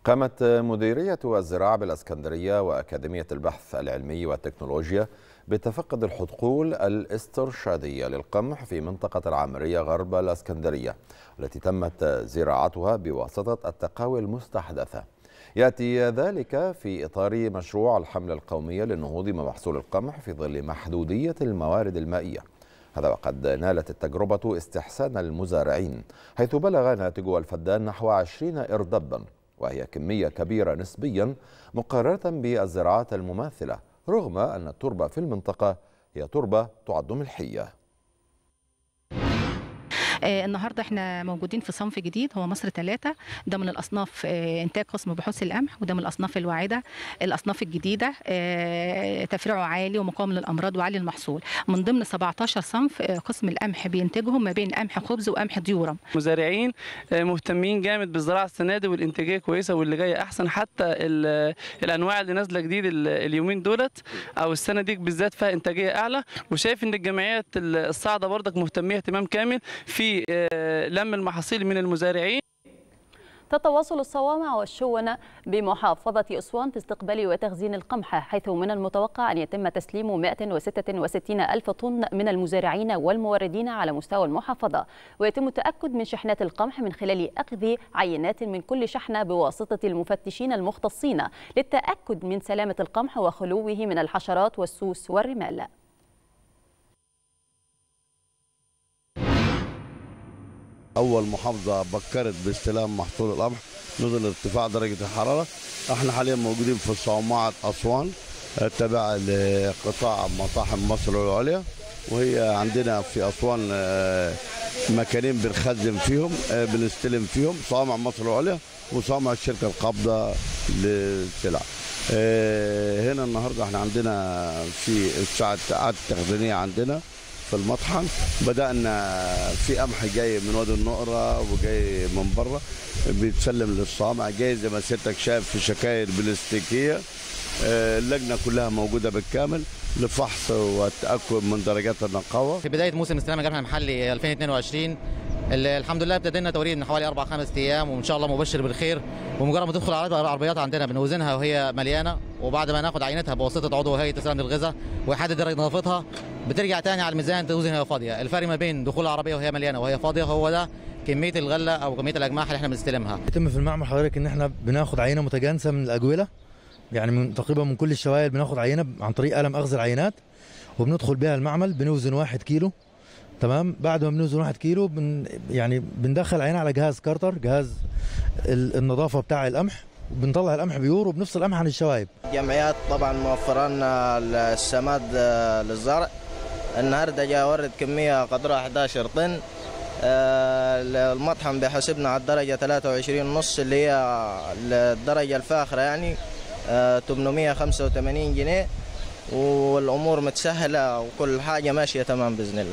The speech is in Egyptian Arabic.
قامت مديرية الزراعة بالاسكندرية وأكاديمية البحث العلمي والتكنولوجيا بتفقد الحقول الاسترشادية للقمح في منطقة العامرية غرب الاسكندرية التي تمت زراعتها بواسطة التقاوي المستحدثة يأتي ذلك في إطار مشروع الحملة القومية للنهوض بمحصول القمح في ظل محدودية الموارد المائية هذا وقد نالت التجربة استحسان المزارعين حيث بلغ ناتج الفدان نحو 20 إردبا وهي كمية كبيرة نسبيا مقارنة بالزراعات المماثلة رغم أن التربة في المنطقة هي تربة تعد ملحية آه النهارده احنا موجودين في صنف جديد هو مصر ثلاثة ده من الاصناف آه انتاج قسم بحوث القمح وده من الاصناف الواعده الاصناف الجديده آه تفريعه عالي ومقاوم للامراض وعالي المحصول من ضمن 17 صنف قسم القمح بينتجهم ما بين قمح خبز وقمح ديورم مزارعين مهتمين جامد بالزراعه السنه دي والانتاجيه كويسه واللي جايه احسن حتى الانواع اللي نازله جديد اليومين دولت او السنه دي بالذات فيها انتاجيه اعلى وشايف ان الجمعيات الصاعده برضك مهتميه اهتمام كامل في لم المحاصيل من المزارعين تتواصل الصوامع والشونة بمحافظة أسوان في استقبال وتخزين القمح حيث من المتوقع أن يتم تسليم 166 ألف طن من المزارعين والموردين على مستوى المحافظة ويتم التأكد من شحنات القمح من خلال أخذ عينات من كل شحنة بواسطة المفتشين المختصين للتأكد من سلامة القمح وخلوه من الحشرات والسوس والرمال اول محافظه بكرت باستلام محصول القمح نزل ارتفاع درجه الحراره احنا حاليا موجودين في صومعه اسوان التابعه لقطاع مطاحن مصر العليا وهي عندنا في اسوان مكانين بنخزن فيهم بنستلم فيهم صوامع مصر العليا وصوامع الشركه القابضه للسلع هنا النهارده احنا عندنا في الساعه التخزينيه عندنا في المطحن بدأنا في قمح جاي من وادي النقرة وجاي من بره بيتسلم للصوامع جاي زي ما سيادتك شايف في شكاير بلاستيكية اللجنة كلها موجودة بالكامل لفحص والتأكد من درجات النقاوة في بداية موسم استلام القمح المحلي 2022 الحمد لله ابتدينا توريد من حوالي اربع خمس ايام وان شاء الله مبشر بالخير ومجرد ما تدخل على العربيات عندنا بنوزنها وهي مليانه وبعد ما ناخد عينتها بواسطه عضو هيئه السلام للغذاء ويحدد درجه نظافتها بترجع تاني على الميزان توزن وهي فاضيه الفرق ما بين دخول العربيه وهي مليانه وهي فاضيه هو ده كميه الغله او كميه الاجماح اللي احنا بنستلمها يتم في المعمل حضرتك ان احنا بناخد عينه متجانسه من الاجوله يعني من تقريبا من كل الشوائل بناخد عينه عن طريق قلم اخذ العينات وبندخل بها المعمل بنوزن واحد كيلو تمام بعد ما بنوزن واحد كيلو بن يعني بندخل عينه على جهاز كارتر جهاز النظافه بتاع القمح بنطلع القمح بيور وبنفصل القمح عن الشوايب جمعيات طبعا موفره لنا السماد للزرع النهارده جاي اورد كميه قدرها 11 طن المطحن بيحاسبنا على الدرجه 23 ونص اللي هي الدرجه الفاخره يعني 885 جنيه والامور متسهله وكل حاجه ماشيه تمام باذن الله